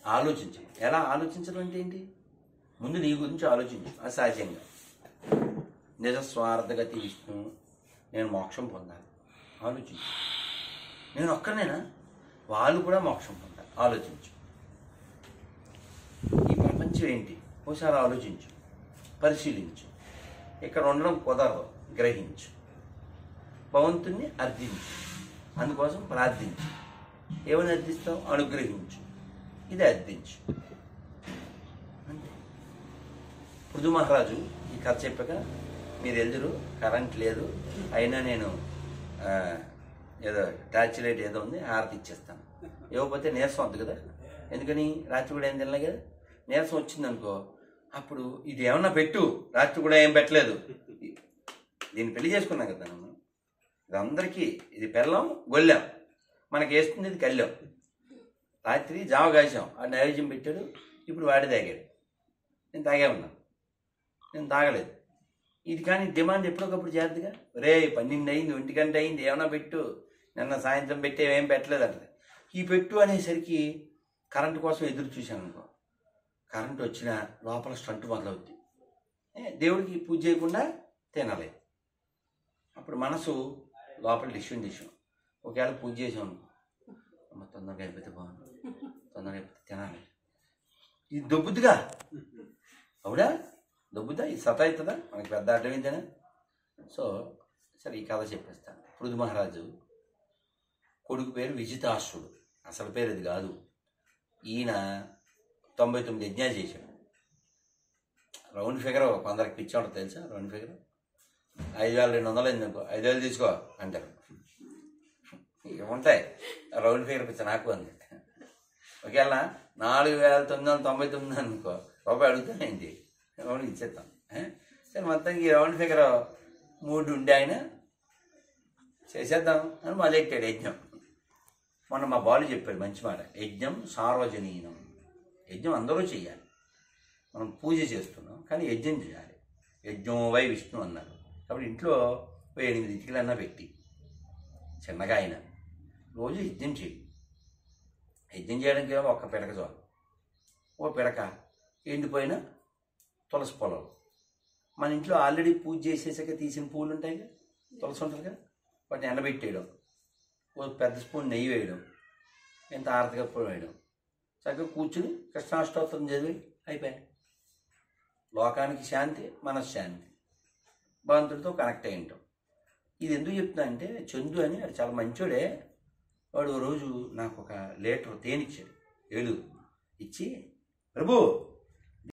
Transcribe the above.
ఆలోచించడం ఎలా ఆలోచించడం అంటే ఏంటి ముందు నీ గురించి ఆలోచించు అసహజంగా నిజస్వార్థగతి విష్ణు నేను మోక్షం పొందాలి ఆలోచించు నేను ఒక్కనేనా వాళ్ళు కూడా మోక్షం పొందాలి ఆలోచించు ఈ ప్రపంచం ఏంటి ఒకసారి ఆలోచించు పరిశీలించు ఇక్కడ ఉండడం కుదరదు గ్రహించు భగవంతుణ్ణి అర్థించు అందుకోసం ప్రార్థించు ఏమని అర్థిస్తావు అనుగ్రహించు ఇది అర్థించు అంతే పృథు మహారాజు ఈ కథ చెప్పాక మీరు ఎదురు కరెంట్ లేదు అయినా నేను ఆ, ఏదో టార్చ్ లైట్ ఏదో ఉంది హారతి ఇచ్చేస్తాను ఇవ్వకపోతే నీరసం వద్దు కదా ఎందుకని రాత్రి కూడా ఏం తినలే కదా నీరసం వచ్చింది అనుకో అప్పుడు ఇది ఏమన్నా పెట్టు రాత్రి కూడా ఏం పెట్టలేదు దీన్ని పెళ్లి చేసుకున్నాం కదా మనం ఇది అందరికీ ఇది పెళ్ళం గొల్లాం మనకి వేస్తుంది ఇది కళ్ళాం రాత్రి జామ కాసాం ఆ నైవేద్యం పెట్టాడు ఇప్పుడు వాడి తాగాడు నేను తాగే ఉన్నా నేను తాగలేదు ఇది కానీ డిమాండ్ ఎప్పటికప్పుడు చేద్దుగా రే పన్నెండు అయింది ఒంటి గంట అయింది ఏమైనా పెట్టు నిన్న సాయంత్రం పెట్టే ఏం పెట్టలేదు అంటది ఈ పెట్టు అనేసరికి కరెంటు కోసం ఎదురు చూశాను అనుకో కరెంట్ వచ్చిన లోపల స్టంట్ మొదలవుద్ది ఏ, దేవుడికి పూజ చేయకుండా తినాలి అప్పుడు మనసు లోపల డిష్యూన్ డిష్యూన్ ఒకవేళ పూజ చేసాం అనుకో అమ్మ తొందరగా అయిపోతే బాగుంది తొందరగా అయిపోతే తినాలి ఇది దొబ్బుద్దిగా అవుడా దొబ్బుద్దా ఇది సతాయిస్తుందా మనకి పెద్ద అడ్డమైందేనా సో సరే ఈ కథ చెప్పేస్తాను పృథు మహారాజు కొడుకు పేరు విజితాశ్రుడు అసలు పేరు ఇది కాదు ఈయన తొంభై తొమ్మిది యజ్ఞాలు చేశాడు రౌండ్ ఫిగర్ కొందరికి పిచ్చి ఉంటుంది తెలుసా రౌండ్ ఫిగర్ ఐదు వేల రెండు వందలు అయింది అనుకో ఐదు వేలు తీసుకో అంటారు ఇక ఉంటాయి రౌండ్ ఫిగర్ పిచ్చ నాకు ఉంది ఒకవేళ నాలుగు వేల తొమ్మిది వందల తొంభై తొమ్మిది అనుకో రూపాయి అడుగుతానండి రౌండ్ ఇచ్చేస్తాం ఏ? సరే మొత్తానికి ఈ రౌండ్ ఫిగర్ మూడు ఉండే ఆయన చేసేద్దాం అని మొదలెట్టాడు యజ్ఞం మొన్న మా బాలు చెప్పాడు మంచి మాట యజ్ఞం సార్వజనీయం యజ్ఞం అందరూ చేయాలి మనం పూజ చేస్తున్నాం కానీ యజ్ఞం చేయాలి యజ్ఞం వై విష్ణు అన్నారు కాబట్టి ఇంట్లో ఓ ఎనిమిది ఇటుకలన్నా పెట్టి చిన్నగా అయిన రోజు యజ్ఞం చేయి యజ్ఞం చేయడానికి ఏమో ఒక్క పిడక చాలు ఓ పిడక ఎండిపోయిన తులసి పొలం మన ఇంట్లో ఆల్రెడీ పూజ చేసేసాక తీసిన పూలు ఉంటాయి కదా తులసి ఉంటుంది కదా వాటిని ఎండబెట్టేయడం ఓ పెద్ద స్పూన్ నెయ్యి వేయడం ఎంత ఆరతి కప్పుడు వేయడం చక్కగా కూర్చుని కృష్ణాష్టోత్తరం చదివి అయిపోయాయి లోకానికి శాంతి మనశ్శాంతి భగవంతుడితో కనెక్ట్ అయి ఉంటాం ఇది ఎందుకు చెప్తున్నా అంటే చందు అని వాడు చాలా మంచోడే వాడు ఓ రోజు నాకు ఒక లీటర్ తేనిచ్చాడు ఏడు ఇచ్చి ప్రభు